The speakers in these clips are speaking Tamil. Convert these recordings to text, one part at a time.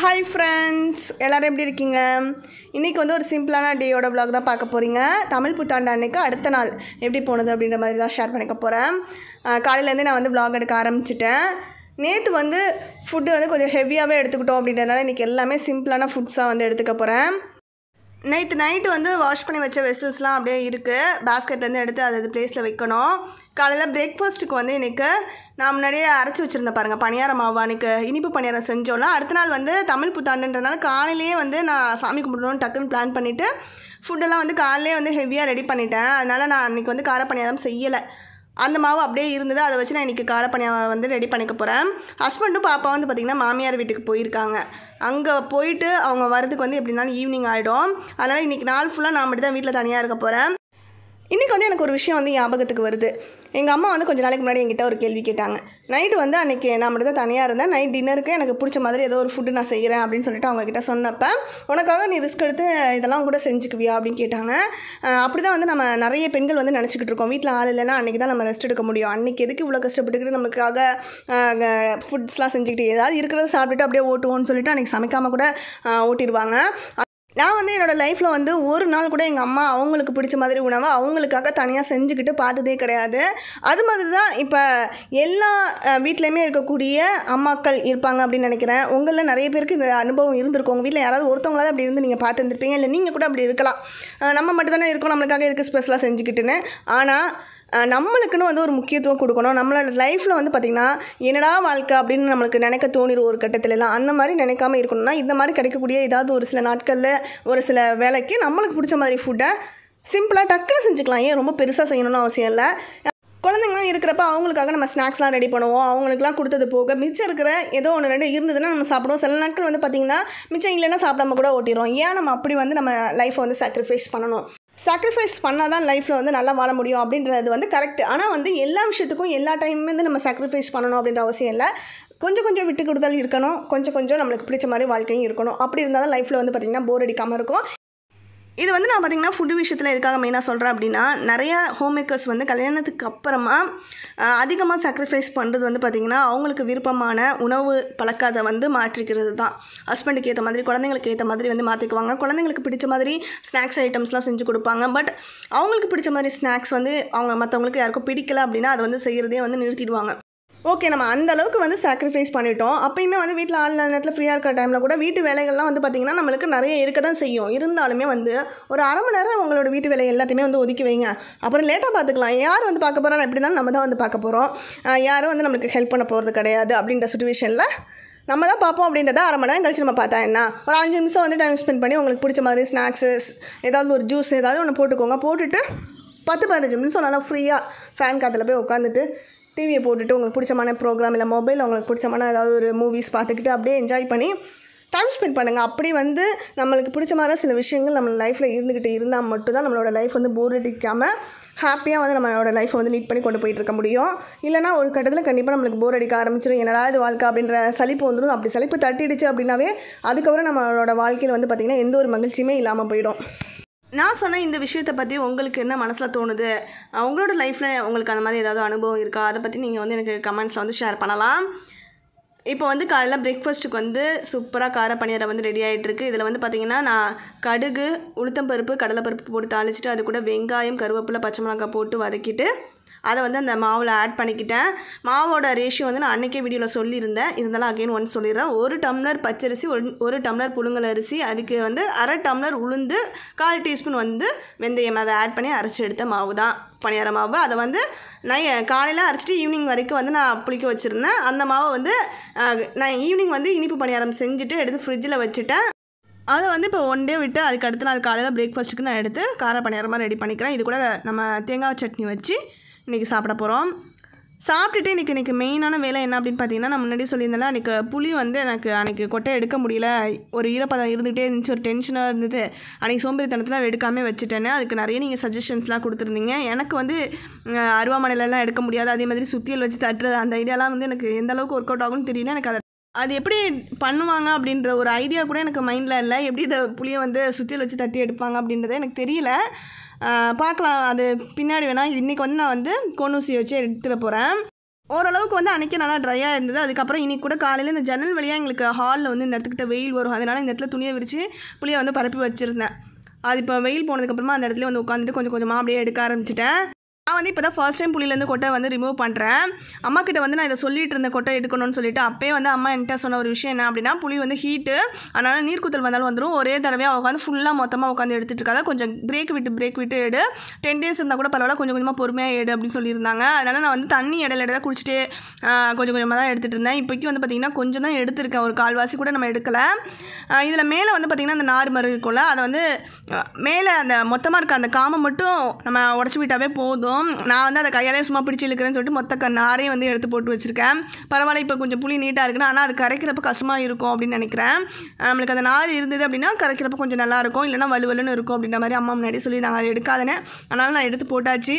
ஹாய் ஃப்ரெண்ட்ஸ் எல்லோரும் எப்படி இருக்கீங்க இன்றைக்கி வந்து ஒரு சிம்பிளான டேயோட vlog தான் பார்க்க போகிறீங்க தமிழ் புத்தாண்டு அன்னைக்கு அடுத்த நாள் எப்படி போனது அப்படின்ற மாதிரி தான் ஷேர் பண்ணிக்க போகிறேன் காலையிலேருந்தே நான் வந்து vlog எடுக்க ஆரம்பிச்சிட்டேன் நேற்று வந்து ஃபுட்டு வந்து கொஞ்சம் ஹெவியாகவே எடுத்துக்கிட்டோம் அப்படின்றதுனால இன்றைக்கி எல்லாமே சிம்பிளான ஃபுட்ஸாக வந்து எடுத்துக்க போகிறேன் நைட்டு நைட்டு வந்து வாஷ் பண்ணி வச்ச வெசல்ஸ்லாம் அப்படியே இருக்குது பேஸ்கெட்லேருந்து எடுத்து அது அது பிளேஸில் வைக்கணும் காலையில் பிரேக்ஃபாஸ்ட்டுக்கு வந்து இன்றைக்கி நான் முன்னாடியே அரைச்சி வச்சுருந்தேன் பாருங்கள் பணியார மாவு அன்றைக்கி இனிப்பு பணியாரம் செஞ்சோம்னா அடுத்த நாள் வந்து தமிழ் புத்தாண்டுன்றனால காலையிலேயே வந்து நான் சாமி கும்பிடணும்னு டக்குன்னு பிளான் பண்ணிவிட்டு ஃபுட்டெல்லாம் வந்து காலையிலே வந்து ஹெவியாக ரெடி பண்ணிட்டேன் அதனால் நான் அன்றைக்கி வந்து கார பணியாரம் செய்யலை அந்த மாவு அப்படியே இருந்தது அதை வச்சு நான் இன்றைக்கி காரப்பணியாவை வந்து ரெடி பண்ணிக்க போகிறேன் ஹஸ்பண்டும் பாப்பா வந்து பார்த்திங்கன்னா மாமியார் வீட்டுக்கு போயிருக்காங்க அங்கே போயிட்டு அவங்க வரதுக்கு வந்து எப்படினாலும் ஈவினிங் ஆகிடும் அதனால் இன்றைக்கி நாள் ஃபுல்லாக நான் மட்டும் தான் வீட்டில் தனியாக இருக்க போகிறேன் இன்றைக்கி வந்து எனக்கு ஒரு விஷயம் வந்து ஞாபகத்துக்கு வருது எங்கள் அம்மா வந்து கொஞ்ச நாளைக்கு முன்னாடி என்கிட்ட ஒரு கேள்வி கேட்டாங்க நைட்டு வந்து அன்றைக்கி நான் மட்டும் தான் தனியாக இருந்தேன் நைட் டின்னருக்கு எனக்கு பிடிச்ச மாதிரி ஏதோ ஒரு ஃபுட்டு நான் செய்கிறேன் அப்படின்னு சொல்லிட்டு அவங்க கிட்ட சொன்னப்போ உனக்காக நீ ரிஸ்க் எடுத்து இதெல்லாம் கூட செஞ்சுக்குவியா அப்படின்னு கேட்டாங்க அப்படி தான் வந்து நம்ம நிறைய பெண்கள் வந்து நினச்சிக்கிட்டு இருக்கோம் வீட்டில் ஆள் இல்லைன்னா அன்றைக்கி தான் நம்ம ரெஸ்ட் எடுக்க முடியும் அன்றைக்கி எதுக்கு இவ்வளோ கஷ்டப்பட்டுக்கிட்டு நமக்காக ஃபுட்ஸ்லாம் செஞ்சுக்கிட்டு ஏதாவது இருக்கிறத சாப்பிட்டுட்டு அப்படியே ஓட்டுவோம்னு சொல்லிட்டு அன்றைக்கி சமைக்காமல் கூட ஆஹ், ஓட்டிடுவாங்க நான் வந்து என்னோடய லைஃப்பில் வந்து ஒரு நாள் கூட எங்கள் அம்மா அவங்களுக்கு பிடிச்ச மாதிரி உணவை அவங்களுக்காக தனியாக செஞ்சுக்கிட்டு பார்த்ததே கிடையாது அது மாதிரி தான் இப்போ எல்லா அஹ், வீட்லேயுமே இருக்கக்கூடிய அம்மாக்கள் இருப்பாங்க அப்படின்னு நினைக்கிறேன் உங்களில் நிறைய பேருக்கு இந்த அனுபவம் இருந்திருக்கும் உங்கள் வீட்டில் யாராவது ஒருத்தவங்களாவது அப்படி இருந்து நீங்கள் பார்த்துருந்துருப்பீங்க இல்லை நீங்கள் கூட அப்படி இருக்கலாம் அஹ், நம்ம மட்டும் தானே இருக்கோம் நம்மளுக்காக எதுக்கு ஸ்பெஷலாக செஞ்சுக்கிட்டுன்னு ஆனால் அஹ் நம்மளுக்குன்னு வந்து ஒரு முக்கியத்துவம் கொடுக்கணும் நம்மளோட லைஃப்பில் வந்து பார்த்திங்கன்னா என்னடா வாழ்க்கை அப்படின்னு நம்மளுக்கு நினைக்க தோணிடும் ஒரு கட்டத்துலலாம் அந்த மாதிரி நினைக்காம இருக்கணும்னா இந்த மாதிரி கிடைக்கக்கூடிய ஏதாவது ஒரு சில நாட்களில் ஒரு சில வேலைக்கு நம்மளுக்கு பிடிச்ச மாதிரி ஃபுட்டை சிம்பிளாக டக்குன்னு செஞ்சுக்கலாம் ஏன் ரொம்ப பெருசாக செய்யணும்னு அவசியம் இல்லை குழந்தைங்களாம் இருக்கிறப்ப அவங்களுக்காக நம்ம ஸ்நாக்ஸ்லாம் ரெடி பண்ணுவோம் அவங்களுக்குலாம் கொடுத்தது போக மிச்சம் இருக்கிற ஏதோ ஒன்று ரெண்டு இருந்ததுன்னா நம்ம சாப்பிடுவோம் சில நாட்கள் வந்து பார்த்திங்கன்னா மிச்சம் இல்லைன்னா சாப்பிடாம கூட ஓட்டிடுறோம் ஏன் நம்ம அப்படி வந்து நம்ம லைஃப்பை வந்து சாக்ரிஃபைஸ் பண்ணணும் சாக்ரிஃபைஸ் பண்ணால் தான் லைஃப்பில் வந்து நல்லா வாழ முடியும் அப்படின்றது வந்து கரெக்ட் ஆனால் வந்து எல்லா விஷயத்துக்கும் எல்லா டைமுமே வந்து நம்ம சாக்ரிஃபைஸ் பண்ணணும் அப்படின்ற அவசியம் இல்லை கொஞ்சம் கொஞ்சம் விட்டு கொடுத்தல் இருக்கணும் கொஞ்சம் கொஞ்சம் நம்மளுக்கு பிடிச்ச மாதிரி வாழ்க்கையும் இருக்கணும் அப்படி இருந்தால் தான் லைஃப்பில் வந்து பார்த்திங்கன்னா போர் அடிக்காமல் இருக்கும் இது வந்து நான் பார்த்திங்கன்னா ஃபுட்டு விஷயத்தில் எதுக்காக மெயினாக சொல்கிறேன் அப்படின்னா நிறைய ஹோம் மேக்கர்ஸ் வந்து கல்யாணத்துக்கு அப்புறமா அஹ், அதிகமாக சாக்ரிஃபைஸ் பண்ணுறது வந்து பார்த்திங்கன்னா அவங்களுக்கு விருப்பமான உணவு பழக்கத்தை வந்து மாற்றிக்கிறது தான் ஹஸ்பண்டுக்கு ஏற்ற மாதிரி குழந்தைங்களுக்கு ஏற்ற மாதிரி வந்து மாற்றிக்குவாங்க குழந்தைங்களுக்கு பிடிச்ச மாதிரி ஸ்நாக்ஸ் ஐட்டம்ஸ்லாம் செஞ்சு கொடுப்பாங்க பட் அவங்களுக்கு பிடிச்ச மாதிரி ஸ்நாக்ஸ் வந்து அவங்க மற்றவங்களுக்கு யாருக்கும் பிடிக்கல அப்படின்னா அதை வந்து செய்கிறதே வந்து நிறுத்திடுவாங்க ஓகே நம்ம அந்த அளவுக்கு வந்து சாக்ரிஃபைஸ் பண்ணிட்டோம் அப்பயுமே வந்து வீட்டில் ஆள் இல்லாத நேரத்தில் ஃப்ரீயாக இருக்கிற டைமில் கூட வீட்டு வேலைகள்லாம் வந்து பார்த்திங்கன்னா நம்மளுக்கு நிறைய இருக்க தான் செய்யும் இருந்தாலுமே வந்து ஒரு அரை மணி நேரம் உங்களோட வீட்டு வேலை எல்லாத்தையுமே வந்து ஒதுக்கி வைங்க அப்புறம் லேட்டாக பார்த்துக்கலாம் யார் வந்து பார்க்க போகிறோம் எப்படி இருந்தாலும் நம்ம தான் வந்து பார்க்க போகிறோம் யாரும் வந்து நம்மளுக்கு ஹெல்ப் பண்ண போகிறது கிடையாது அப்படின்ற சுச்சுவேஷனில் நம்ம தான் பார்ப்போம் அப்படின்றத அரை மணி நேரம் கழிச்சு நம்ம பார்த்தா என்ன ஒரு அஞ்சு நிமிஷம் வந்து டைம் ஸ்பெண்ட் பண்ணி உங்களுக்கு பிடிச்ச மாதிரி ஸ்நாக்ஸு ஏதாவது ஒரு ஜூஸ் ஏதாவது ஒன்று போட்டுக்கோங்க போட்டுட்டு பத்து பதினஞ்சு நிமிஷம் நல்லா ஃப்ரீயாக ஃபேன் காற்றுல போய் உட்காந்துட்டு டிவியை போட்டுட்டு உங்களுக்கு பிடிச்சமான ப்ரோக்ராம் இல்லை மொபைல் உங்களுக்கு பிடிச்சமான ஏதாவது ஒரு மூவிஸ் பார்த்துக்கிட்டு அப்படியே என்ஜாய் பண்ணி டைம் ஸ்பெண்ட் பண்ணுங்கள் அப்படி வந்து நம்மளுக்கு பிடிச்ச மாதிரி சில விஷயங்கள் நம்ம லைஃப்பில் இருந்துக்கிட்டு இருந்தால் மட்டும்தான் நம்மளோட லைஃப் வந்து போர் அடிக்காமல் ஹாப்பியாக வந்து நம்மளோட லைஃப்பை வந்து லீட் பண்ணி கொண்டு போயிட்டு இருக்க முடியும் இல்லைனா ஒரு கட்டத்தில் கண்டிப்பாக நம்மளுக்கு போர் அடிக்க ஆரம்பிச்சிடும் என்னடா இது வாழ்க்கை அப்படின்ற சலிப்பு வந்துடும் அப்படி சலிப்பு தட்டிடுச்சு அப்படின்னாவே அதுக்கப்புறம் நம்மளோட வாழ்க்கையில் வந்து பார்த்திங்கன்னா எந்த ஒரு மகிழ்ச்சியுமே இல்லாமல் போயிடும் நான் சொன்ன இந்த விஷயத்தை பற்றி உங்களுக்கு என்ன மனசில் தோணுது அஹ் உங்களோட லைஃப்பில் உங்களுக்கு அந்த மாதிரி ஏதாவது அனுபவம் இருக்கா அதை பற்றி நீங்கள் வந்து எனக்கு கமெண்ட்ஸில் வந்து ஷேர் பண்ணலாம் இப்போ வந்து காலையில் பிரேக்ஃபாஸ்ட்டுக்கு வந்து சூப்பராக கார பணியாரம் வந்து ரெடி ஆகிட்டுருக்கு இதில் வந்து பார்த்திங்கன்னா நான் கடுகு உளுத்தம்பருப்பு கடலைப்பருப்பு போட்டு தாளிச்சிட்டு அது கூட வெங்காயம் கருவேப்பிலை பச்சை மிளகாய் போட்டு வதக்கிட்டு அதை வந்து அந்த மாவில் ஆட் பண்ணிக்கிட்டேன் மாவோட ரேஷியோ வந்து நான் அன்றைக்கே வீடியோவில் சொல்லியிருந்தேன் இருந்தாலும் அகைன் ஒன் சொல்லிடுறேன் ஒரு டம்ளர் பச்சரிசி ஒரு ஒரு டம்ளர் புழுங்கல் அரிசி அதுக்கு வந்து அரை டம்ளர் உளுந்து கால் டீஸ்பூன் வந்து வெந்தயம் அதை ஆட் பண்ணி அரைச்சி எடுத்த மாவு தான் பணியார மாவு அதை வந்து நை காலையில் அரைச்சிட்டு ஈவினிங் வரைக்கும் வந்து நான் புளிக்க வச்சுருந்தேன் அந்த மாவை வந்து அஹ், நான் ஈவினிங் வந்து இனிப்பு பணியாரம் செஞ்சுட்டு எடுத்து ஃப்ரிட்ஜில் வச்சுட்டேன் அதை வந்து இப்போ ஒன் டே விட்டு அதுக்கு அடுத்த நாள் காலையில் பிரேக்ஃபாஸ்ட்டுக்கு நான் எடுத்து கார பணியாரமாக ரெடி பண்ணிக்கிறேன் இது கூட நம்ம தேங்காய் சட்னி வச்சு இன்றைக்கி சாப்பிட போகிறோம் சாப்பிட்டுட்டு இன்றைக்கி இன்றைக்கி மெயினான வேலை என்ன அப்படின்னு பார்த்தீங்கன்னா நான் முன்னாடி சொல்லியிருந்தேன் அன்றைக்கி புளி வந்து எனக்கு அன்றைக்கி கொட்டை எடுக்க முடியல ஒரு ஈரப்பதம் இருந்துகிட்டே இருந்துச்சு ஒரு டென்ஷனாக இருந்தது அன்றைக்கி சோம்பேறித்தனத்தில் எடுக்காமல் வச்சுட்டேன்னு அதுக்கு நிறைய நீங்கள் சஜஷன்ஸ்லாம் கொடுத்துருந்தீங்க எனக்கு வந்து அஹ், அருவாமனையிலலாம் எடுக்க முடியாது அதே மாதிரி சுத்தியல் வச்சு தட்டுறது அந்த ஐடியாலாம் வந்து எனக்கு எந்த அளவுக்கு ஒர்க் அவுட் ஆகும்னு தெரியல எனக்கு அதை அது எப்படி பண்ணுவாங்க அப்படின்ற ஒரு ஐடியா கூட எனக்கு மைண்டில் இல்லை எப்படி இதை புளியை வந்து சுத்தியல் வச்சு தட்டி எடுப்பாங்க அப்படின்றது எனக்கு தெரியல ஆஹ் பார்க்கலாம் அது பின்னாடி வேணால் இன்றைக்கி வந்து நான் வந்து கோனூசி வச்சு எடுத்துகிட்டு போகிறேன் ஓரளவுக்கு வந்து அன்றைக்கி நல்லா ட்ரையாக இருந்தது அதுக்கப்புறம் இன்னைக்கு கூட காலையில் இந்த ஜன்னல் வழியாக எங்களுக்கு ஹாலில் வந்து இந்த இடத்துக்கிட்ட வெயில் வரும் அதனால் இந்த இடத்துல துணியை விரித்து புளியை வந்து பரப்பி வச்சுருந்தேன் அது இப்போ வெயில் போனதுக்கப்புறமா அந்த இடத்துல வந்து உட்காந்துட்டு கொஞ்சம் கொஞ்சமாக அப்படியே எடுக்க ஆரம்பிச்சிட்டேன் நான் வந்து இப்போ தான் ஃபர்ஸ்ட் டைம் புளியிலேருந்து கொட்டை வந்து ரிமூவ் பண்ணுறேன் அம்மா கிட்ட வந்து நான் இதை சொல்லிட்டு இருந்த கொட்டை எடுக்கணும்னு சொல்லிட்டு அப்பயே வந்து அம்மா என்கிட்ட சொன்ன ஒரு விஷயம் என்ன அப்படின்னா புளி வந்து ஹீட்டு அதனால் நீர்க்குத்தல் வந்தாலும் வந்துடும் ஒரே தடவையாக உட்காந்து ஃபுல்லாக மொத்தமாக உட்காந்து எடுத்துட்டு இருக்காத கொஞ்சம் பிரேக் விட்டு பிரேக் விட்டு எடு டென் டேஸ் இருந்தால் கூட பரவாயில்ல கொஞ்சம் கொஞ்சமாக பொறுமையாக எடு அப்படின்னு சொல்லியிருந்தாங்க அதனால் நான் வந்து தண்ணி இடையில இடையில குடிச்சிட்டு ஆஹ், கொஞ்சம் கொஞ்சமாக தான் எடுத்துகிட்டு இருந்தேன் இப்போக்கி வந்து பார்த்திங்கன்னா கொஞ்சம் தான் எடுத்திருக்கேன் ஒரு கால்வாசி கூட நம்ம எடுக்கலை இதில் மேலே வந்து பார்த்திங்கன்னா அந்த நார் மரம் இருக்கும்ல அதை வந்து அஹ், மேலே அந்த மொத்தமாக இருக்க அந்த காமை மட்டும் நம்ம உடச்சி விட்டாவே போதும் நான் வந்து அதை கையாலே சும்மா பிடிச்சி இழுக்கிறேன்னு சொல்லிட்டு மொத்த க நாரையும் வந்து எடுத்து போட்டு வச்சுருக்கேன் பரவாயில்ல இப்போ கொஞ்சம் புளி நீட்டாக இருக்குன்னா ஆனால் அது கரைக்கிறப்ப கஷ்டமாக இருக்கும் அப்படின்னு நினைக்கிறேன் நம்மளுக்கு அந்த நார் இருந்தது அப்படின்னா கரைக்கிறப்ப கொஞ்சம் நல்லா இருக்கும் இல்லைன்னா வலுவலுன்னு இருக்கும் அப்படின்ற மாதிரி அம்மா முன்னாடி சொல்லியிருந்தாங்க அதை எடுக்காதேன்னு அதனால் நான் எடுத்து போட்டாச்சு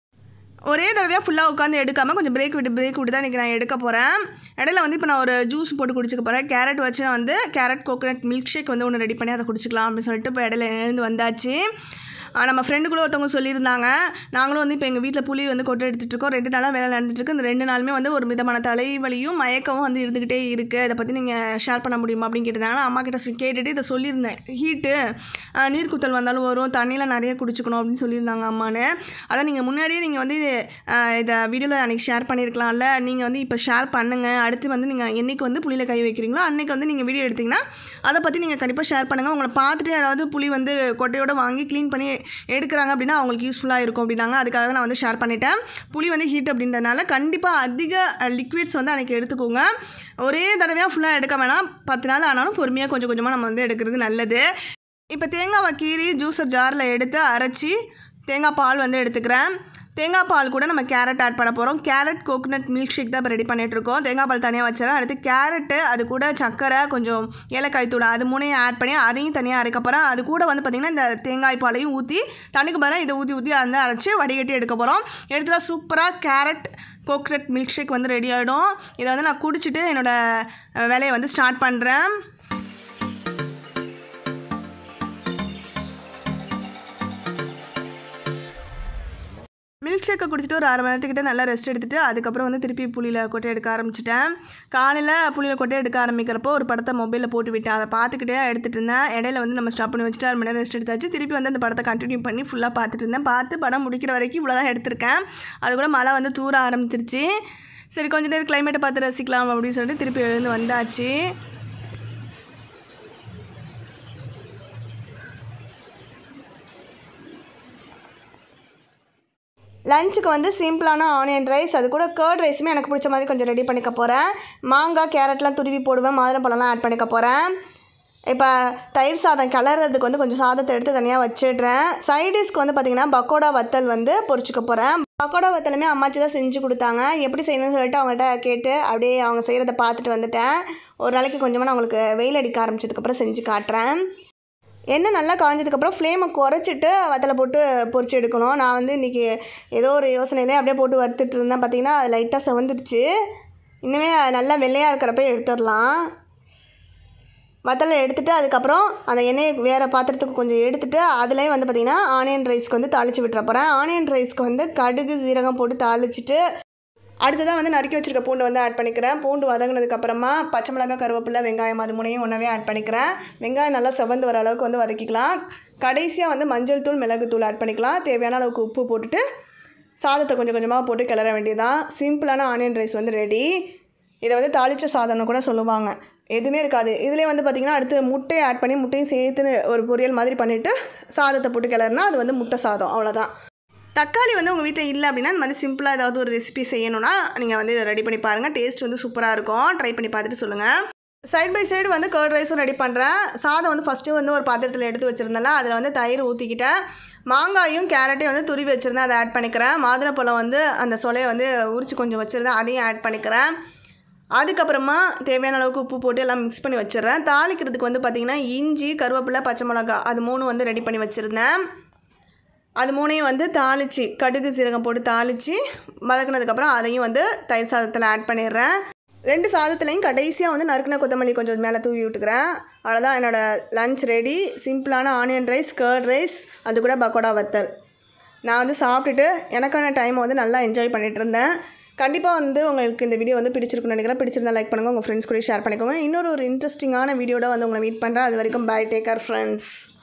ஒரே தடவையாக ஃபுல்லாக உட்காந்து எடுக்காமல் கொஞ்சம் பிரேக் விட்டு பிரேக் விட்டு தான் இன்றைக்கி நான் எடுக்க போகிறேன் இடையில வந்து இப்போ நான் ஒரு ஜூஸ் போட்டு குடிச்சிக்க போகிறேன் கேரட் வச்சு நான் வந்து கேரட் கோகோனட் மில்க் ஷேக் வந்து ஒன்று ரெடி பண்ணி அதை குடிச்சிக்கலாம் அப்படின்னு சொல்லிட்டு இப்போ இடையில எழுந்து வந்தாச்சு ஆ, நம்ம ஃப்ரெண்டு கூட ஒருத்தவங்க சொல்லியிருந்தாங்க நாங்களும் வந்து இப்போ எங்கள் வீட்டில் புளி வந்து கொட்டை எடுத்துகிட்டு இருக்கோம் ரெண்டு நாளாக வேலை நடந்துட்டுருக்கு இந்த ரெண்டு நாளுமே வந்து ஒரு விதமான தலைவலியும் மயக்கமும் வந்து இருந்துக்கிட்டே இருக்குது இதை பற்றி நீங்கள் ஷேர் பண்ண முடியுமா அப்படின்னு கேட்டிருந்தாங்க நான் அம்மா கிட்ட சொ- கேட்டுட்டு இதை சொல்லியிருந்தேன் ஹீட்டு நீர்க்குத்தல் வந்தாலும் வரும் தண்ணியில் நிறைய குடிச்சுக்கணும் அப்படின்னு சொல்லியிருந்தாங்க அம்மானு அதான் நீங்கள் முன்னாடியே நீங்கள் வந்து ஆ, இதை வீடியோவில் அன்றைக்கி ஷேர் பண்ணியிருக்கலாம்ல நீங்கள் வந்து இப்போ ஷேர் பண்ணுங்கள் அடுத்து வந்து நீங்கள் என்னைக்கு வந்து புளியில் கை வைக்கிறீங்களோ அன்றைக்கி வந்து நீங்கள் வீடியோ எடுத்திங்கன்னா அதை பற்றி நீங்கள் கண்டிப்பாக ஷேர் பண்ணுங்கள் உங்களை பார்த்துட்டு யாராவது புளி வந்து கொட்டையோட வாங்கி க்ளீன் பண்ணி எடுக்கிறாங்க அப்படின்னா அவங்களுக்கு யூஸ்ஃபுல்லாக இருக்கும் அப்படின்னாங்க அதுக்காக தான் நான் வந்து ஷேர் பண்ணிட்டேன் புளி வந்து ஹீட் அப்படின்றதுனால கண்டிப்பாக அதிக லிக்விட்ஸ் வந்து அன்றைக்கி எடுத்துக்கோங்க ஒரே தடவையாக ஃபுல்லாக எடுக்க வேணாம் பத்து நாள் ஆனாலும் பொறுமையாக கொஞ்சம் கொஞ்சமாக நம்ம வந்து எடுக்கிறது நல்லது இப்போ தேங்காவை கீறி ஜூஸர் ஜாரில் எடுத்து அரைச்சி தேங்காய் பால் வந்து எடுத்துக்கிறேன் தேங்காய் பால் கூட நம்ம கேரட் ஆட் பண்ண போகிறோம் கேரட் கோகனட் மில்க் ஷேக் தான் இப்போ ரெடி பண்ணிகிட்ருக்கோம் தேங்காய் பால் தனியாக வச்சிடறேன் அடுத்து கேரட்டு அது கூட சர்க்கரை கொஞ்சம் ஏலக்காய் தூள் அது மூணையும் ஆட் பண்ணி அதையும் தனியாக அரைக்க போகிறேன் அது கூட வந்து பார்த்திங்கன்னா இந்த தேங்காய் பாலையும் ஊற்றி தண்ணிக்கு பதிலாக இதை ஊற்றி ஊற்றி வந்து அரைச்சி வடிகட்டி எடுக்க போகிறோம் எடுத்துகிட்டா சூப்பராக கேரட் கோகனட் மில்க் ஷேக் வந்து ரெடி ஆகிடும் இதை வந்து நான் குடிச்சிட்டு என்னோடய வேலையை வந்து ஸ்டார்ட் பண்ணுறேன் மில்க் ஷேக்கை குடிச்சிட்டு ஒரு அரை மணி நேரத்துக்கிட்ட நல்லா ரெஸ்ட் எடுத்துட்டு அதுக்கப்புறம் வந்து திருப்பி புளியில் கொட்டை எடுக்க ஆரம்பிச்சிட்டேன் காலையில் புளியில் கொட்டை எடுக்க ஆரம்பிக்கிறப்போ ஒரு படத்தை மொபைலில் போட்டு விட்டேன் அதை பார்த்துக்கிட்டே எடுத்துகிட்டு இருந்தேன் இடையில வந்து நம்ம ஸ்டாப் பண்ணி வச்சுட்டு அரை மணி நேரம் ரெஸ்ட் எடுத்தாச்சு திருப்பி வந்து அந்த படத்தை கண்டினியூ பண்ணி ஃபுல்லாக பார்த்துட்டு இருந்தேன் பார்த்து படம் முடிக்கிற வரைக்கும் இவ்வளோ தான் எடுத்திருக்கேன் அது கூட மழை வந்து தூர ஆரம்பிச்சிருச்சு சரி கொஞ்ச நேரம் கிளைமேட்டை பார்த்து ரசிக்கலாம் அப்படின்னு சொல்லிட்டு திருப்பி எழுந்து வந்தாச்சு லஞ்சுக்கு வந்து சிம்பிளான ஆனியன் ரைஸ் அது கூட கர்ட் ரைஸுமே எனக்கு பிடிச்ச மாதிரி கொஞ்சம் ரெடி பண்ணிக்க போகிறேன் மாங்காய் கேரட்லாம் துருவி போடுவேன் மாதுளம்பழம்லாம் ஆட் பண்ணிக்க போகிறேன் இப்போ தயிர் சாதம் கிளறதுக்கு வந்து கொஞ்சம் சாதத்தை எடுத்து தனியாக வச்சிடுறேன் சைடிஷ்க்கு வந்து பார்த்திங்கன்னா பக்கோடா வத்தல் வந்து பொரிச்சுக்க போகிறேன் பக்கோடா வத்தலுமே அம்மாச்சி தான் செஞ்சு கொடுத்தாங்க எப்படி செய்யணும்னு சொல்லிட்டு அவங்கள்ட்ட கேட்டு அப்படியே அவங்க செய்கிறத பார்த்துட்டு வந்துட்டேன் ஒரு நாளைக்கு கொஞ்சமாக நான் உங்களுக்கு வெயில் அடிக்க ஆரம்பிச்சதுக்கப்புறம் செஞ்சு காட்டுறேன் எண்ணெய் நல்லா காஞ்சதுக்கப்புறம் ஃப்ளேமை குறைச்சிட்டு வத்தலை போட்டு பொரிச்சு எடுக்கணும் நான் வந்து இன்றைக்கி ஏதோ ஒரு யோசனையிலே அப்படியே போட்டு வறுத்துட்டு இருந்தேன் பார்த்தீங்கன்னா அது லைட்டாக செவந்துடுச்சு இன்னுமே அது நல்லா வெள்ளையாக இருக்கிறப்ப எடுத்துடலாம் வத்தலை எடுத்துட்டு அதுக்கப்புறம் அந்த எண்ணெயை வேறு பாத்திரத்துக்கு கொஞ்சம் எடுத்துட்டு அதுலேயே வந்து பார்த்திங்கன்னா ஆனியன் ரைஸ்க்கு வந்து தாளித்து விட்டுற போகிறேன் ஆனியன் ரைஸ்க்கு வந்து கடுகு சீரகம் போட்டு தாளிச்சிட்டு அடுத்ததாக வந்து நறுக்கி வச்சிருக்க பூண்டு வந்து ஆட் பண்ணிக்கிறேன் பூண்டு வதங்கினதுக்கப்புறமா பச்சை மிளகாய் கருவேப்பிலை வெங்காயம் அது மூணையும் ஒன்றவே ஆட் பண்ணிக்கிறேன் வெங்காயம் நல்லா செவந்து வர அளவுக்கு வந்து வதக்கிக்கலாம் கடைசியாக வந்து மஞ்சள் தூள் மிளகுத்தூள் ஆட் பண்ணிக்கலாம் தேவையான அளவுக்கு உப்பு போட்டுட்டு சாதத்தை கொஞ்சம் கொஞ்சமாக போட்டு கிளற வேண்டியதுதான் சிம்பிளான ஆனியன் ரைஸ் வந்து ரெடி இதை வந்து தாளித்த சாதம்னு கூட சொல்லுவாங்க எதுவுமே இருக்காது இதிலே வந்து பார்த்திங்கன்னா அடுத்து முட்டையை ஆட் பண்ணி முட்டையும் சேர்த்து ஒரு பொரியல் மாதிரி பண்ணிவிட்டு சாதத்தை போட்டு கிளறினா அது வந்து முட்டை சாதம் அவ்வளோதான் தக்காளி வந்து உங்கள் வீட்டில் இல்லை அப்படின்னா இந்த மாதிரி சிம்பிளாக ஏதாவது ஒரு ரெசிபி செய்யணும்னா நீங்கள் வந்து இதை ரெடி பண்ணி பாருங்கள் டேஸ்ட் வந்து சூப்பராக இருக்கும் ட்ரை பண்ணி பார்த்துட்டு சொல்லுங்கள் சைட் பை சைடு வந்து கர்ட் ரைஸும் ரெடி பண்ணுறேன் சாதம் வந்து ஃபஸ்ட்டு வந்து ஒரு பாத்திரத்தில் எடுத்து வச்சுருந்தேன்ல அதில் வந்து தயிர் ஊற்றிக்கிட்டேன் மாங்காயும் கேரட்டையும் வந்து துருவி வச்சுருந்தேன் அதை ஆட் பண்ணிக்கிறேன் மாதுளப்பழம் வந்து அந்த சொலையை வந்து உரிச்சு கொஞ்சம் வச்சுருந்தேன் அதையும் ஆட் பண்ணிக்கிறேன் அதுக்கப்புறமா தேவையான அளவுக்கு உப்பு போட்டு எல்லாம் மிக்ஸ் பண்ணி வச்சிடுறேன் தாளிக்கிறதுக்கு வந்து பார்த்திங்கன்னா இஞ்சி கருவேப்பிலை பச்சை மிளகா அது மூணு வந்து ரெடி பண்ணி வச்சுருந்தேன் அது மூணையும் வந்து தாளித்து கடுகு சீரகம் போட்டு தாளித்து வதக்குனதுக்கப்புறம் அதையும் வந்து தயிர் சாதத்தில் ஆட் பண்ணிடுறேன் ரெண்டு சாதத்துலேயும் கடைசியாக வந்து நறுக்கின கொத்தமல்லி கொஞ்சம் மேலே தூவி விட்டுக்கிறேன் அவ்வளோதான் என்னோடய லஞ்ச் ரெடி சிம்பிளான ஆனியன் ரைஸ் கர்ட் ரைஸ் அது கூட பக்கோடா வத்தல் நான் வந்து சாப்பிட்டுட்டு எனக்கான டைமை வந்து நல்லா என்ஜாய் பண்ணிகிட்டு இருந்தேன் கண்டிப்பாக வந்து உங்களுக்கு இந்த வீடியோ வந்து பிடிச்சிருக்குன்னு நினைக்கிறேன் பிடிச்சிருந்தா லைக் பண்ணுங்கள் உங்கள் ஃப்ரெண்ட்ஸ் கூட ஷேர் பண்ணிக்கோங்க இன்னொரு ஒரு இன்ட்ரெஸ்டிங்கான வீடியோட வந்து உங்களை மீட் பண்ணுறேன் அது வரைக்கும் பை டேக் கேர் ஃப்ரெண்ட்ஸ்